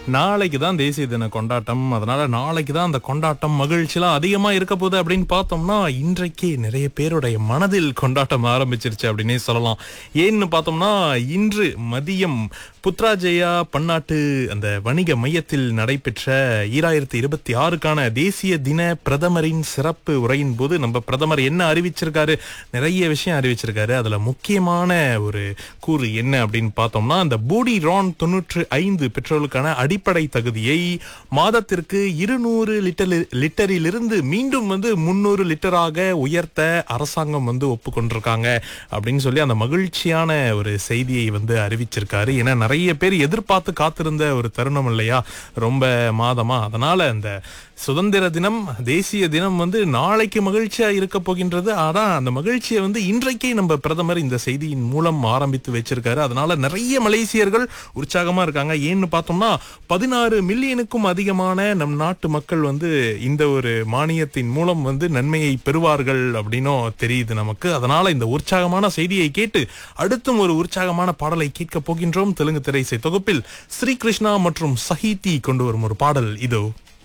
நாளைக்கு தான் தேசிய தின கொண்டாட்டம் அதனால நாளைக்கு தான் அந்த கொண்டாட்டம் மகிழ்ச்சிலாம் அதிகமா இருக்க போகுது அப்படின்னு பார்த்தோம்னா இன்றைக்கே நிறைய பேருடைய மனதில் கொண்டாட்டம் ஆரம்பிச்சிருச்சு அப்படின்னே சொல்லலாம் ஏன்னு பார்த்தோம்னா இன்று மதியம் புத்ராஜயா பன்னாட்டு அந்த வணிக மையத்தில் நடைபெற்ற ஈராயிரத்தி இருபத்தி ஆறுக்கான தேசிய தின பிரதமரின் சிறப்பு உரையின் போது நம்ம பிரதமர் என்ன அறிவிச்சிருக்காரு நிறைய விஷயம் அறிவிச்சிருக்காரு அதுல முக்கியமான ஒரு கூறு என்ன அப்படின்னு பார்த்தோம்னா அந்த பூடி ரான் தொன்னூற்று ஐந்து பெட்ரோலுக்கான அடிப்படை தகுதியை மாதத்திற்கு இருநூறு லிட்டர் லிட்டரிலிருந்து மீண்டும் வந்து முன்னூறு லிட்டராக உயர்த்த அரசாங்கம் வந்து ஒப்புக்கொண்டிருக்காங்க அப்படின்னு சொல்லி அந்த மகிழ்ச்சியான ஒரு செய்தியை வந்து அறிவிச்சிருக்காரு ஏன்னா நிறைய பேர் எதிர்பார்த்து காத்திருந்த ஒரு தருணம் இல்லையா ரொம்ப மாதமா அதனால அந்த சுதந்திர தினம் தேசிய தினம் வந்து நாளைக்கு மகிழ்ச்சியா இருக்க போகின்றது ஆனா அந்த மகிழ்ச்சியை வந்து இன்றைக்கே நம்ம பிரதமர் இந்த செய்தியின் மூலம் ஆரம்பித்து வச்சிருக்காரு அதனால நிறைய மலேசியர்கள் உற்சாகமா இருக்காங்க ஏன்னு பார்த்தோம்னா பதினாறு மில்லியனுக்கும் அதிகமான நம் நாட்டு மக்கள் வந்து இந்த ஒரு மானியத்தின் மூலம் வந்து நன்மையை பெறுவார்கள் அப்படின்னும் தெரியுது நமக்கு அதனால இந்த உற்சாகமான செய்தியை கேட்டு அடுத்தும் ஒரு உற்சாகமான பாடலை கேட்க போகின்றோம் தெலுங்கு திரைசை தொகுப்பில் ஸ்ரீ கிருஷ்ணா மற்றும் சஹிதி கொண்டு வரும் ஒரு பாடல் இதோ